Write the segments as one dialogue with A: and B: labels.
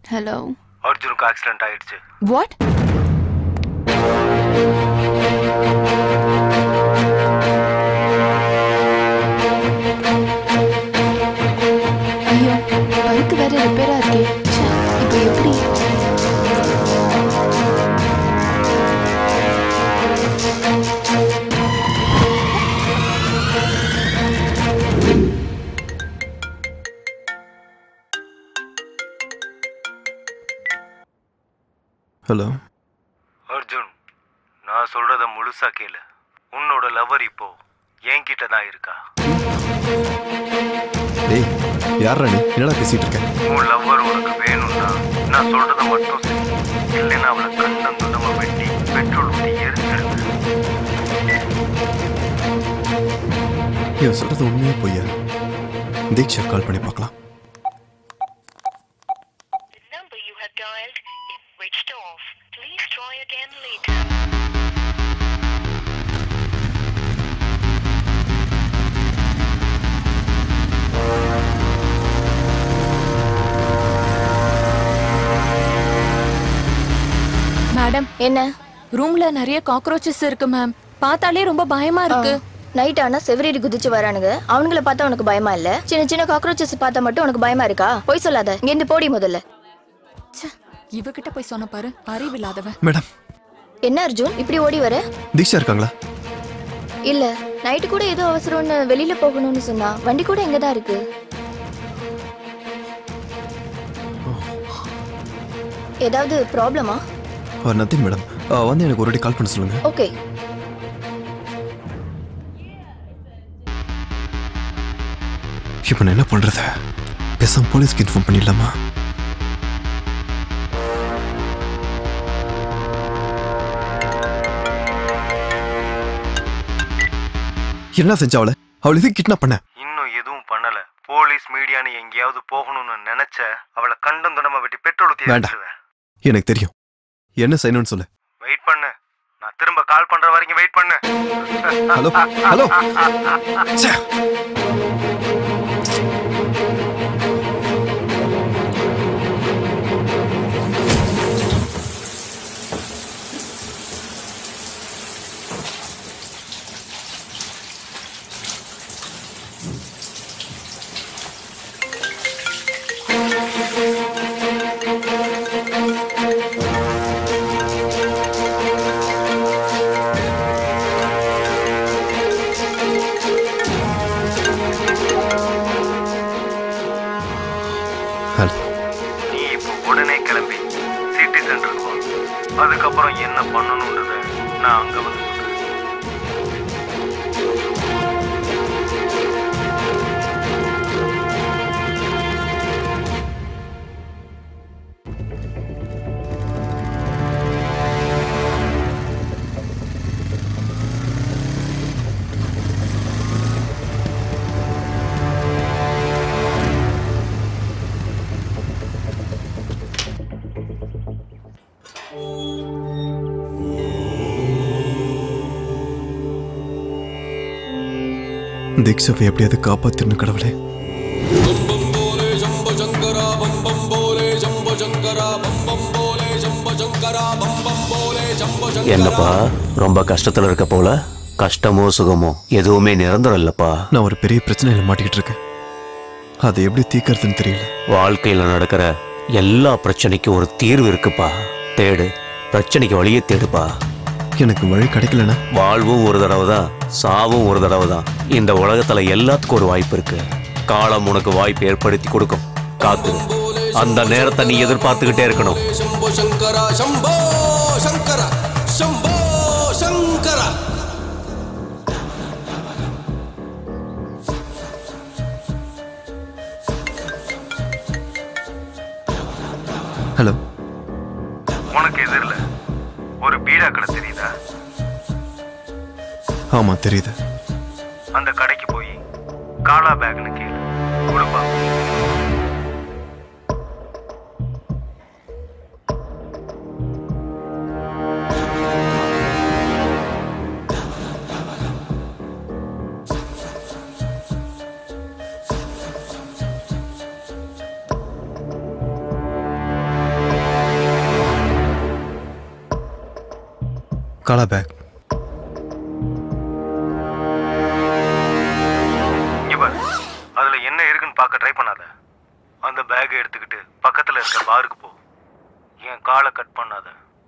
A: Hello
B: அர்ஜுனுக்கு accident ஆயிடுச்சு
A: what ஐயோ பைக் வேற ரிப்பேரா இருக்கே ச்சே, இப்போ எப்படி
C: ஹலோ
B: அர்ஜுன் நான் சொல்றத முழுசா கேளு உன்னோட லவர் இப்போ என்கிட்ட தான் இருக்கா
C: டேய் யாரா நீ என்னடா பேசிட்டு இருக்க
B: உன் லவ்வர் உனக்கு வேணும்னா நான் சொல்றத மட்டும் செய் இல்லைன்னா அவளை கண்டம் துண்டமா வெட்டி பெட்ரோல் ஊற்றி எரிச்சிடுவேன்
C: இவன் சொல்றது உண்மையா பொய்யா தீக்ஷா கால் பண்ணி பார்க்கலாம்
D: The number you have dialed is switched off. Please try again later.
A: Madam
E: என்ன
A: ரூம்ல நிறைய காக்ரோச்சஸ் இருக்கு மேம் பார்த்தாலே ரொம்ப பயமா இருக்கு
E: நைட் ஆனா செவரேறி குதிச்சு வரானுங்க அவனுங்கள பார்த்தா உனக்கு பயமா இல்ல சின்ன சின்ன காக்ரோச்சஸ் பார்த்தா மட்டும் உனக்கு பயமா இருக்கா போய் சொல்லாத இங்க இருந்து போடி முதல்ல
A: ச்சே, இவகிட்ட போய் சொன்ன பாரு அறிவில்லாதவ
C: மேடம்
E: என்ன அர்ஜுன் இப்படி ஓடி வர
C: தீக்ஷா இருக்காங்களா
E: இல்ல நைட்டு கூட ஏதோ அவசரம்னு வெளியில போகணும்னு சொன்னா வண்டி கூட இங்க தான் இருக்கு ஏதாவது ப்ராப்ளமா
C: நத்திங் மேடம் வந்து எனக்கு ஒரு வாட்டி கால் பண்ண சொல்லுங்க
E: ஓகே
C: இப்போ நான் என்ன பண்றது பேசாம போலீஸ்க்கு இன்ஃபார்ம் பண்ணிடலாமா என்ன செஞ்ச அவளை அவளை இது கிட்னாப் பண்ண
B: இன்னும் எதுவும் பண்ணல போலீஸ் மீடியான்னு எங்கேயாவது போகணும்னு நினைச்ச அவளை கண்டம் துண்டமா வெட்டி பெட்ரோல் ஊற்றி
C: வேண்டாம்.
B: எரிச்சிடுவேன்
C: எனக்கு தெரியும் என்ன செய்யணும்னு சொல்லு
B: வெயிட் பண்ணு நான் திரும்ப கால் பண்ற வரைக்கும் வெயிட் பண்ணு
C: ஹலோ ஹலோ ச்சே. ஹலோ
B: நீ இப்போ உடனே கிளம்பி சிட்டி சென்டருக்கு வா அதுக்கப்புறம் என்ன பண்ணணுன்றத நான் அங்க வந்து சொல்றேன்
C: தீக்ஷாவை எப்படியாவது காப்பாத்திருந்த கடவுளே
F: என்னப்பா ரொம்ப கஷ்டத்துல இருக்க போல கஷ்டமோ சுகமோ எதுவுமே நிரந்தரம் இல்லப்பா
C: நான் ஒரு பெரிய பிரச்சனையில மாட்டிக்கிட்டு இருக்கேன் அதை எப்படி தீர்க்கறதுன்னு தெரியல
F: வாழ்க்கையில நடக்கிற எல்லா பிரச்சனைக்கும் ஒரு தீர்வு இருக்குப்பா தேடு பிரச்சனைக்கு வழியே தேடுப்பா
C: எனக்கு வழி கிடைக்கலனா
F: வாழ்வும் ஒரு தடவை தான் சாவும் ஒரு தடவை தான் இந்த உலகத்துல எல்லாத்துக்கும் ஒரு வாய்ப்பு இருக்கு காலம் உனக்கு வாய்ப்பு ஏற்படுத்தி கொடுக்கும் காத்து அந்த நேரத்தை நீ எதிர்பார்த்துக்கிட்டே இருக்கணும்
G: ಶಂಭೋ ಶಂಕರ ಶಂಭೋ ಶಂಕರ ಶಂಭೋ ಶಂಕರ
C: ஹலோ
B: உனக்கு எதிரில் ஒரு பீடா கடை தெரியுதா
C: ஆமா தெரியுது
B: அந்த கடைக்கு போய் காலா பேக்னு கேளு கொடுப்பா
C: காலா பேக்
B: இங்க பாரு அதுல என்ன இருக்குன்னு பார்க்க ட்ரை பண்ணாத அந்த பேக்கை எடுத்துக்கிட்டு பக்கத்துல இருக்க பாருக்கு போ என் காலை கட் பண்ணாத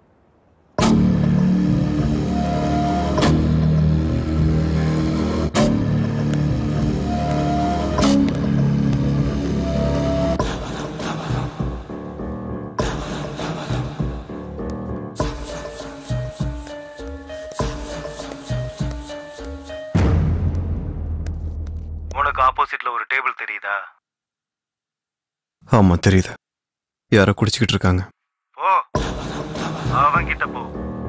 B: உனக்கு ஆப்போசிட்ல ஒரு டேபிள் தெரியுதா
C: ஆமா தெரியுது யாரோ குடிச்சிக்கிட்டு இருக்காங்க
B: போ அவன்கிட்ட போ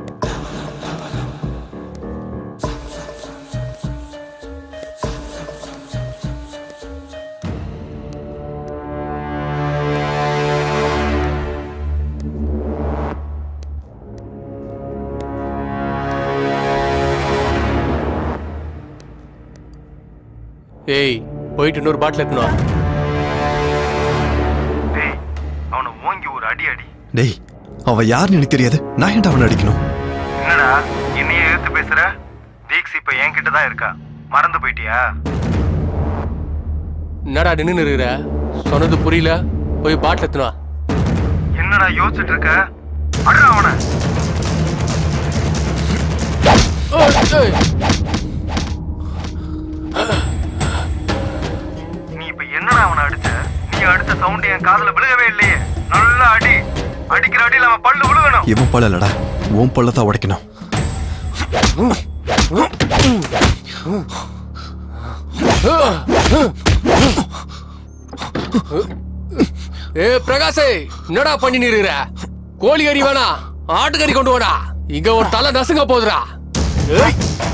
H: ஏய் போயிட்டு இன்னொரு பாட்டில் எத்தணும்
B: டேய் அவனை ஓங்கி ஒரு அடி அடி
C: டேய் அவன் யாருன்னு எனக்கு தெரியாது நான் ஏன்டா அவனை அடிக்கணும்
B: என்னடா என்னைய எதிர்த்து பேசுற தீக்ஸ் இப்ப என்கிட்ட தான் இருக்கா மறந்து போயிட்டியா
H: என்னடா நின்று இருக்கிற சொன்னது புரியல போய் பாட்டில் எத்தணும்
B: என்னடா யோசிச்சுட்டு இருக்க அட்ரா அவனை நீ இப்ப என்னடா அவனை அடிச்ச நீ அடிச்ச சவுண்ட் என் காதுல விழுகவே இல்லையே நல்லா அடி அடிக்கிற அடியில அவன் பல்லு விழுகணும்
C: இவன் பல்ல இல்லடா உன் பல்ல தான் உடைக்கணும்
H: ஏ பிரகாஷே என்னடா பண்ணி நிறுகிற கோழி கறி வேணா ஆட்டுக்கறி கொண்டு வாடா இங்க ஒரு தலை நசுங்க போதுடா ஏய்.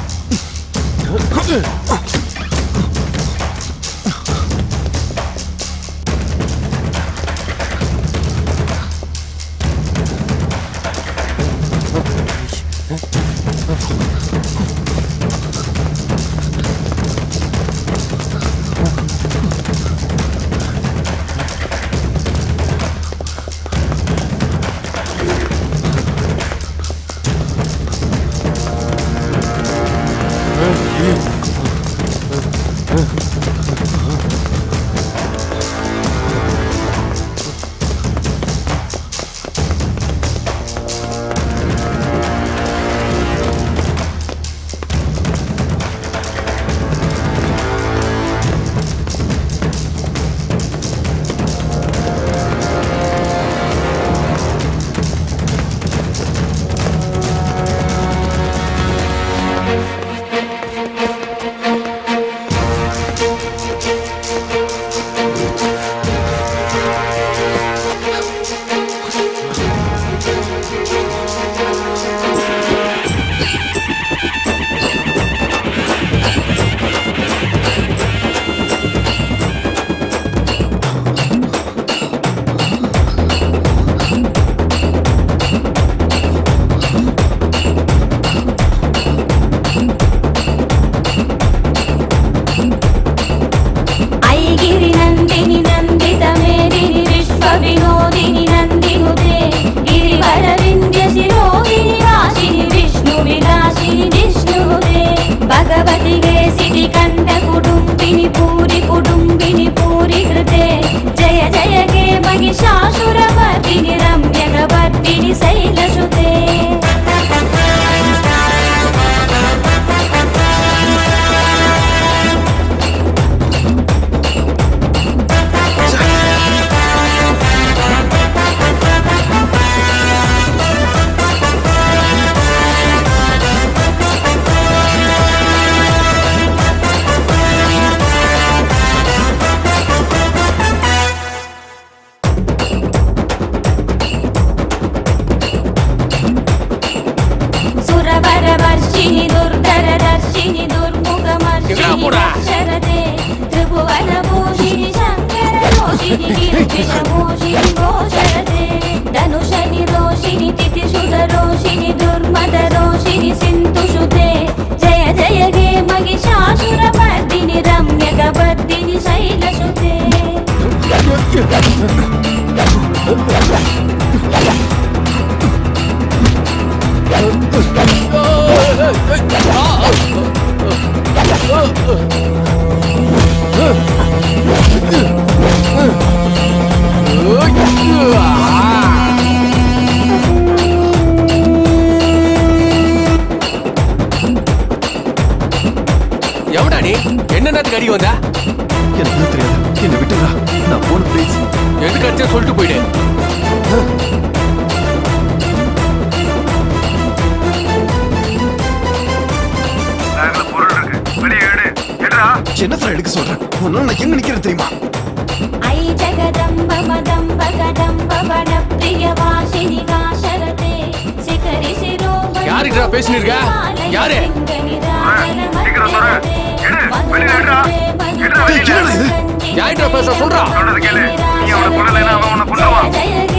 I: ऐगिरि नन्दिनि नन्दित मेदिनि विश्वविनोदिनि नन्दिनुते गिरिवरविन्द्य शिरोदिनि वासिनि विष्णुविलासिनि जिष्णुनुते भगवति गेसिनि कण्ठ कुटुम्बिनि पूरि कुटुम्बिनि पूरि कृते जय जय गे महिषासुरवर्दिनि रम्यकवर्दिनि शैलसुते सुरवरवर्षिणि दुर्धरदर्शिनि दुर्मुखमर्षिणि
H: எங்கடா போற?
I: शरदे त्रिभुवनभूषिणि शङ्कररोषिणि गिरिविषमोषिणि घोषरदे धनुषनि रोषिणि तिथिसुधरोषिणि दुर्मदरोषिणि सिन्धुसुते जय जय गे महिषासुरमर्दिनि रम्यकवर्दिनि शैलसुते
H: ஆ எவடா நீ என்ன நேரத்துக்கு அடி வந்த
C: எனக்கு என்ன தெரியாது என்ன விட்டுறா நான் போன ப்ளீஸ்
H: எதுக்கு அடிச்சா சொல்லிட்டு போயிடு
B: பேக்ல பொருள் இருக்கு வெளியே எடு எடுடா
C: என்னத்துல எடுக்க சொல்றேன் உன்னால நான் எங்க நிக்கிறேன் தெரியுமா
I: ऐ जगदम्ब मदम्ब कदम्ब वड प्रियवासिनि नाशरते शिखरि शिरोमणि
H: யாருக்கிட்ட பேசினு இருக்க யாரு
B: சீக்கிரம் சொல்லு. எடு, வெளியில எடுடா. எடுடா வெளியில.
C: என்னடா இது
H: யார்கிட்ட பேச சொல்றா
B: சொல்றது கேளு நீ அவனை கொல்லலைன்னா அவன் உன்னை கொல்லுவான்
I: जय